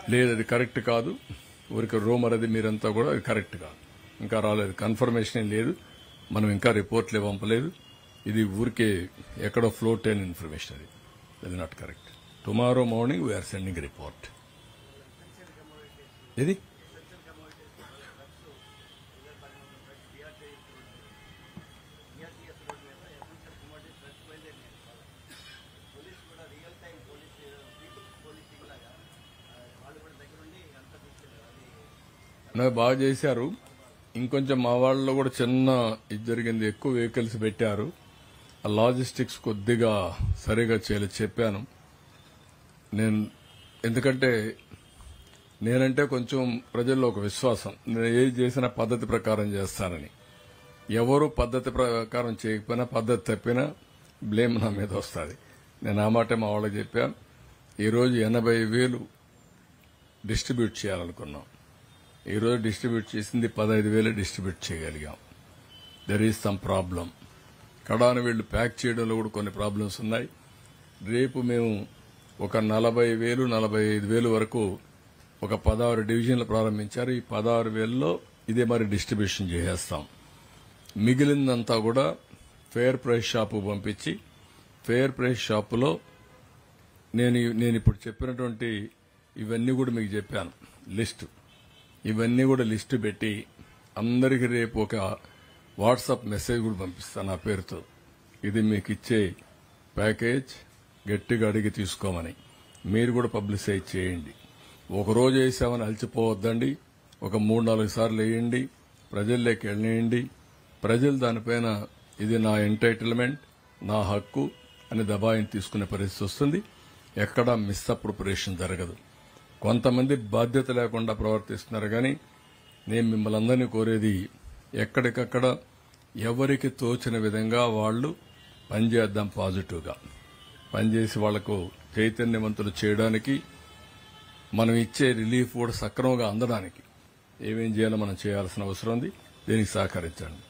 లేదు అది కరెక్ట్ కాదు ఊరికి రూమర్ అది మీరంతా కూడా అది కరెక్ట్ కాదు ఇంకా రాలేదు కన్ఫర్మేషన్ ఏం లేదు మనం ఇంకా రిపోర్ట్లు పంపలేదు ఇది ఊరికే ఎక్కడో ఫ్లోట్ అయిన ఇన్ఫర్మేషన్ అది అది not correct tomorrow morning we are sending report ఇది నాకు బాగా చేశారు ఇంకొంచెం మా వాళ్ళలో కూడా చిన్న ఇది జరిగింది ఎక్కువ వెహికల్స్ పెట్టారు ఆ లాజిస్టిక్స్ కొద్దిగా సరిగా చేయలేదు చెప్పాను నేను ఎందుకంటే నేనంటే కొంచెం ప్రజల్లో ఒక విశ్వాసం నేను ఏది చేసినా పద్ధతి ప్రకారం చేస్తానని ఎవరు పద్ధతి ప్రకారం చేయకపోయినా పద్ధతి తప్పినా బ్లేమ్ నా మీద వస్తుంది నేను ఆ మాట మా వాళ్ళకి చెప్పాను ఈరోజు ఎనభై వేలు డిస్ట్రిబ్యూట్ చేయాలనుకున్నాం ఈరోజు డిస్ట్రిబ్యూట్ చేసింది పదహైదు వేలు డిస్ట్రిబ్యూట్ చేయగలిగాం దెర్ ఈజ్ సమ్ ప్రాబ్లం కడాను వీళ్ళు ప్యాక్ చేయడంలో కూడా కొన్ని ప్రాబ్లమ్స్ ఉన్నాయి రేపు మేము ఒక నలభై వేలు నలభై ఐదు వేలు వరకు ఒక పదహారు డివిజన్లు ప్రారంభించారు ఈ పదహారు వేలలో ఇదే మరి డిస్ట్రిబ్యూషన్ చేసేస్తాం మిగిలిందంతా కూడా ఫేర్ ప్రైస్ షాపు పంపించి ఫేర్ ప్రైస్ షాపులో నేను నేను ఇప్పుడు చెప్పినటువంటి ఇవన్నీ కూడా మీకు చెప్పాను లిస్టు ఇవన్నీ కూడా లిస్టు పెట్టి అందరికి రేపు ఒక వాట్సాప్ మెసేజ్ కూడా పంపిస్తాను నా పేరుతో ఇది మీకు ఇచ్చే ప్యాకేజ్ గట్టిగా అడిగి తీసుకోమని మీరు కూడా పబ్లిసైజ్ చేయండి ఒక రోజు వేసామని అలసిపోవద్దండి ఒక మూడు నాలుగు సార్లు వేయండి ప్రజల్లోకి వెళ్ళేయండి ప్రజలు దానిపైన ఇది నా ఎంటైటిల్మెంట్ నా హక్కు అని దబాయిని తీసుకునే పరిస్థితి వస్తుంది ఎక్కడా మిస్ అప్రోపరేషన్ జరగదు కొంతమంది బాధ్యత లేకుండా ప్రవర్తిస్తున్నారు కానీ నేను మిమ్మల్ని అందరినీ కోరేది ఎక్కడికక్కడ ఎవరికి తోచిన విధంగా వాళ్ళు పనిచేద్దాం పాజిటివ్గా పనిచేసి వాళ్లకు చైతన్యవంతులు చేయడానికి మనం ఇచ్చే రిలీఫ్ కూడా సక్రమంగా అందడానికి ఏమేం చేయాలో మనం చేయాల్సిన అవసరం ఉంది దీనికి సహకరించండి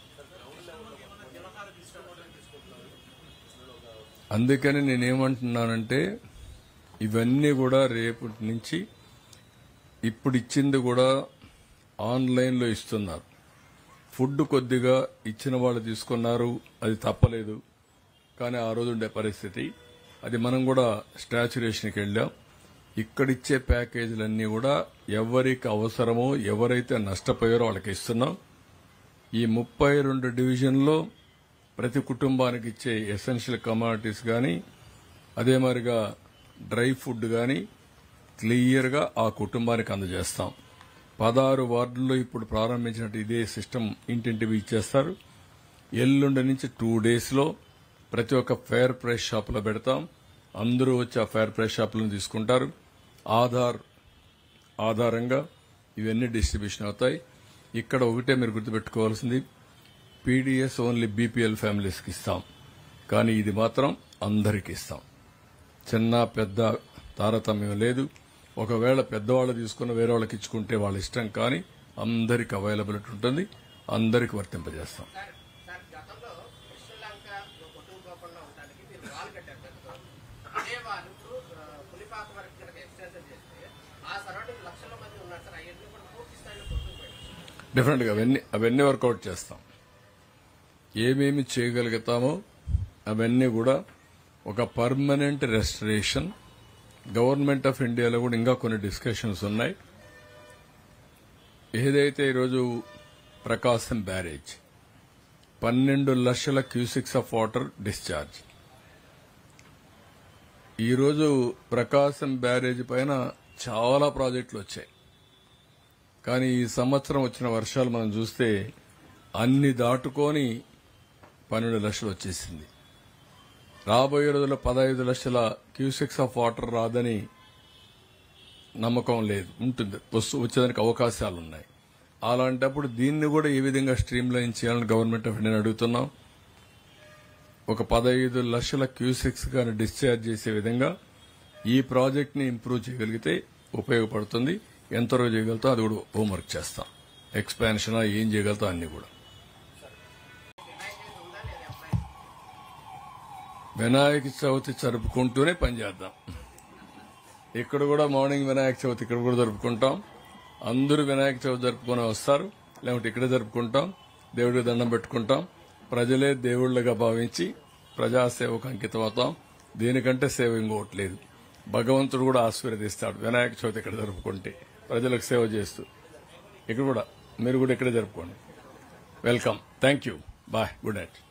అందుకని నేనేమంటున్నానంటే ఇవన్నీ కూడా రేపటి నుంచి ఇప్పుడు ఇచ్చింది కూడా ఆన్లైన్లో ఇస్తున్నారు ఫుడ్ కొద్దిగా ఇచ్చిన వాళ్ళు తీసుకున్నారు అది తప్పలేదు కానీ ఆ రోజు ఉండే పరిస్థితి అది మనం కూడా స్టాచ్యురేషన్కి వెళ్ళాం ఇక్కడిచ్చే ప్యాకేజీలన్నీ కూడా ఎవరికి అవసరమో ఎవరైతే నష్టపోయారో వాళ్ళకి ఇస్తున్నాం ఈ ముప్పై రెండు డివిజన్లో ప్రతి కుటుంబానికి ఇచ్చే ఎసెన్షియల్ కమాడిటీస్ కానీ అదే మరిగా డ్రై ఫుడ్ కానీ క్లియర్గా ఆ కుటుంబానికి అందజేస్తాం పదహారు వార్డుల్లో ఇప్పుడు ప్రారంభించినట్టు ఇదే సిస్టమ్ ఇంటింటివి ఇచ్చేస్తారు ఎల్లుండి నుంచి టూ డేస్లో ప్రతి ఒక్క ఫేర్ ప్రైస్ షాపులో పెడతాం అందరూ వచ్చి ఆ ఫేర్ ప్రైస్ షాపులను తీసుకుంటారు ఆధార్ ఆధారంగా ఇవన్నీ డిస్ట్రిబ్యూషన్ అవుతాయి ఇక్కడ ఒకటే మీరు గుర్తుపెట్టుకోవాల్సింది పీడీఎస్ ఓన్లీ బీపీఎల్ ఫ్యామిలీస్కి ఇస్తాం కానీ ఇది మాత్రం అందరికి ఇస్తాం చిన్న పెద్ద తారతమ్యం లేదు ఒకవేళ పెద్దవాళ్ళు తీసుకున్న వేరే వాళ్ళకి ఇచ్చుకుంటే వాళ్ళ ఇష్టం కానీ అందరికి అవైలబిలిటీ ఉంటుంది అందరికి వర్తింపజేస్తాం సార్ సార్ గతంలో శ్రీలంక కొట్టుకుపోకుండా ఉండడానికి మీరు వాల్ కట్టారు పెద్దగా అదే వాళ్ళు ఇప్పుడు ఆ, పులిపాక వరకు కనుక ఎక్స్టెన్షన్ చేస్తే ఆ సరౌండింగ్ లక్షల మంది ఉన్నారు సార్ అవన్నీ కూడా పూర్తి స్థాయిలో కొట్టుకుపోయారు డిఫరెంట్ గా అవన్నీ అవన్నీ వర్కౌట్ చేస్తాం ఏమేమి చేయగలుగుతామో అవన్నీ కూడా ఒక పర్మనెంట్ రెస్టరేషన్ గవర్నమెంట్ ఆఫ్ ఇండియాలో కూడా ఇంకా కొన్ని డిస్కషన్స్ ఉన్నాయి ఏదైతే ఈరోజు ప్రకాశం బ్యారేజ్ పన్నెండు లక్షల క్యూసిక్స్ ఆఫ్ వాటర్ డిశ్చార్జ్ ఈరోజు ప్రకాశం బ్యారేజ్ పైన చాలా ప్రాజెక్టులు వచ్చాయి కానీ ఈ సంవత్సరం వచ్చిన వర్షాలు మనం చూస్తే అన్ని దాటుకొని పన్నెండు లక్షలు వచ్చేసింది రాబోయే రోజుల్లో పదహైదు లక్షల క్యూసెక్స్ ఆఫ్ వాటర్ రాదని నమ్మకం లేదు ఉంటుంది వస్తు వచ్చేదానికి అవకాశాలు ఉన్నాయి అలాంటప్పుడు దీన్ని కూడా ఏ విధంగా స్ట్రీమ్ లైన్ చేయాలని గవర్నమెంట్ ఆఫ్ ఇండియాని అడుగుతున్నాం ఒక పదహైదు లక్షల క్యూసెక్స్ కానీ డిశ్చార్జ్ చేసే విధంగా ఈ ప్రాజెక్ట్ ని ఇంప్రూవ్ చేయగలిగితే ఉపయోగపడుతుంది ఎంతవరకు చేయగలుగుతాం అది కూడా హోంవర్క్ చేస్తాం ఎక్స్పాన్షన్ ఏం చేయగలుగుతాం అన్ని కూడా వినాయక చవితి జరుపుకుంటూనే పనిచేద్దాం ఇక్కడ కూడా మార్నింగ్ వినాయక చవితి ఇక్కడ కూడా జరుపుకుంటాం అందరూ వినాయక చవితి జరుపుకొని వస్తారు లేకుంటే ఇక్కడే జరుపుకుంటాం దేవుడికి దండం పెట్టుకుంటాం ప్రజలే దేవుళ్ళగా భావించి ప్రజాసేవకు అంకితం అవుతాం దీనికంటే సేవ ఇంకోటి లేదు భగవంతుడు కూడా ఆశీర్వదిస్తాడు వినాయక చవితి ఇక్కడ జరుపుకుంటే ప్రజలకు సేవ చేస్తూ ఇక్కడ కూడా మీరు కూడా ఇక్కడే జరుపుకోండి welcome thank you bye good night